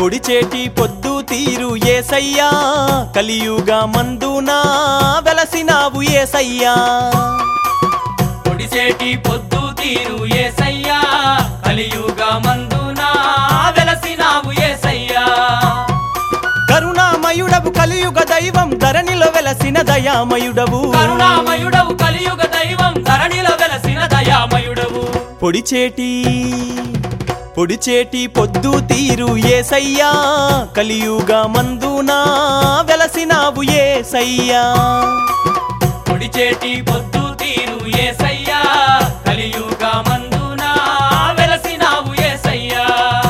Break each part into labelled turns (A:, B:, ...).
A: పొడిచేటి పొద్దు తీరు ఏసయ్యా కలియుగ మందునా వెలసినావు ఏసయ్యా
B: పొడిసేటి పొద్దు తీరు ఏసయ్యా కలియుగ మందున వెలసినావు ఏసయ్యా
A: కరుణామయుడవు కలియుగ దైవం ధరణిలో వెలసిన దయామయుడవు
B: కరుణామయుడవు కలియుగ దైవం ధరణిలో వెలసిన దయామయుడవు
A: పొడిచేటి పొడిచేటి పొద్దు తీరు ఏసయ్యా కలియుగ మందునా వెలసినావు ఏసయ్యా
B: పొడిచేటి పొద్దు తీరు ఏసయ్యా కలియుగ మందున వెలసినావు ఏసయ్యా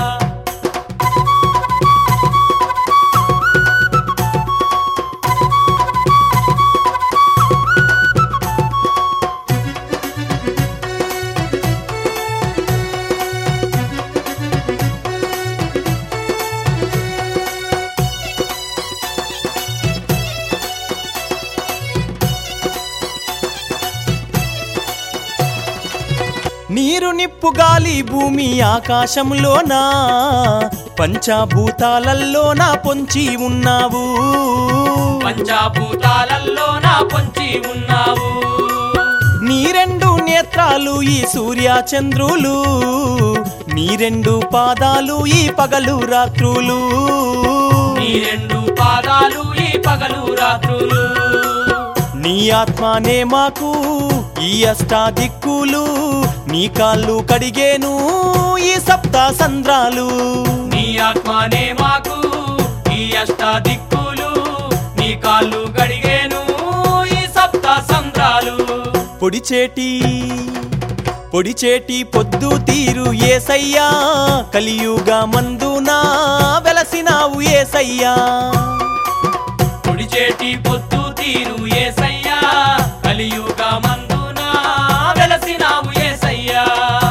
A: నీరు నిప్పు గాలి భూమి ఆకాశంలోనా పంచభూతాలల్లోన పొంచి ఉన్నావు
B: పంచాభూతాలలో నా పొంచి ఉన్నావు
A: నీ రెండు నేత్రాలు ఈ సూర్య చంద్రులు నీ రెండు పాదాలు ఈ పగలు రాత్రులు
B: నీ రెండు పాదాలు ఈ పగలు రాత్రులు
A: నీ ఆత్మనే మాకు ఈ అష్టాదిక్కులు నీ కాళ్ళు కడిగేను ఈ సప్త సంద్రాలు
B: నీ ఆత్మనే మాకు ఈ అష్టాదిక్కులు నీ కాళ్ళు గడిగేను ఈ సప్త సంద్రాలు
A: పొడిచేటి పొడిచేటి పొద్దు తీరు ఏసయ్యా కలియుగ మందునా వెలసినావు ఏసయ్యా
B: పొడిచేటి పొద్దు తీరు ఏసయ్యా కలియుగ మందున వెలసినావు ఏసయ్యా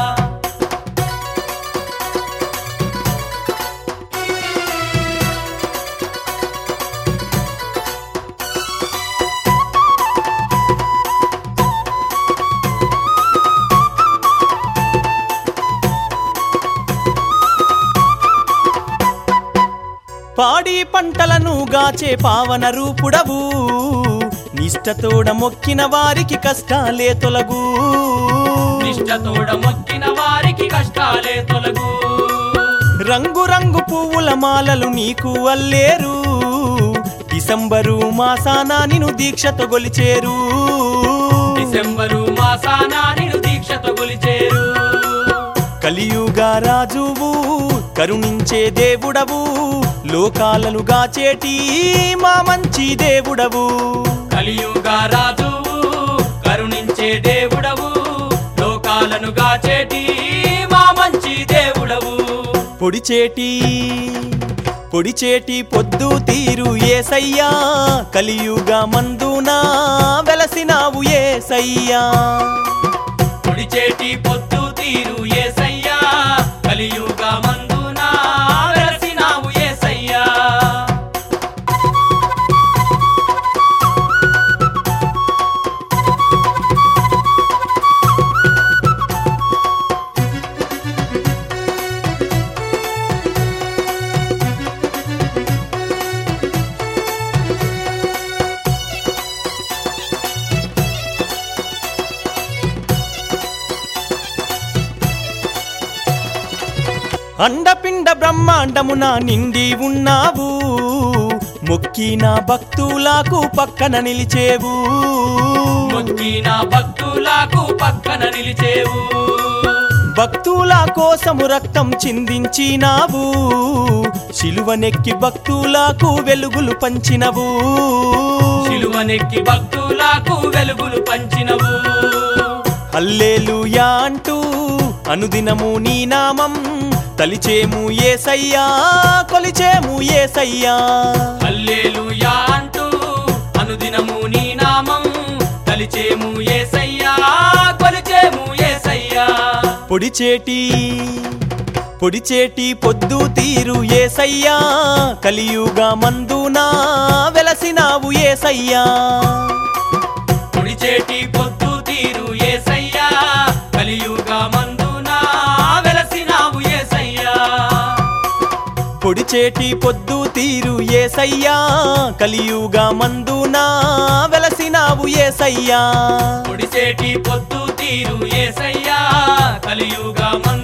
A: పాడి పంటలను గాచే పావన రూపుడవు నిష్టతోడ మొక్కిన వారికి కష్టాలే తొలగు
B: నిష్టతోడ మొక్కిన వారికి కష్టాలే తొలగు
A: రంగు రంగు పువ్వుల మాలలు నీకు అల్లేరు డిసెంబరు మాసాన నిను దీక్షతో గొలిచేరు
B: డిసెంబరు మాసాన నిన్ను దీక్షతో గొలిచేరు
A: కలియుగ రాజువు కరుణించే దేవుడవు లోకాలను గాచేటి మా మంచి దేవుడవు
B: కలియుగ రాజు కరుణించే దేవుడవు లోకాలను గాచేటి మా మంచి దేవుడవు
A: పొడిచేటి పొడిచేటి పొద్దు తీరు ఏసయ్యా కలియుగ మందునా వెలసినావు ఏసయ్యా
B: పొడిచేటి పొద్దు తీరు ఏసయ్యా కలియుగ మందున వెలసినావు ఏసయ్యా
A: అండపిండ బ్రహ్మాండమున నిండి ఉన్నావు మొక్కిన భక్తులకు పక్కన నిలిచేవు
B: మొక్కిన భక్తులకు పక్కన నిలిచేవు
A: భక్తుల కోసము రక్తం చిందించినావు శిలువనెక్కి భక్తులకు వెలుగులు పంచినవు
B: శిలువనెక్కి భక్తులకు వెలుగులు పంచినవు
A: హల్లేలుయా అంటూ అనుదినము నీ నామం తలిచేము ఏసయ్యా కొలిచేము ఏసయ్యా
B: హల్లెలూయా అంటూ అనుదినము నీ నామం తలిచేము ఏసయ్యా కొలిచేము ఏసయ్యా
A: పొడిచేటి పొడిచేటి పొద్దు తీరు ఏసయ్యా కలియుగ మందునా వెలసినావు ఏసయ్యా
B: పొడిచేటి పొద్దు తీరు ఏసయ్యా కలియుగ మందున వెలసినావు ఏసయ్యా
A: పొడిచేటి పొద్దు తీరు ఏసయ్యా కలియుగా మందునా వెలసినావు ఏసయ్యా
B: పొడిసేటి పొద్దు తీరు ఏసయ్యా కలియుగా మందు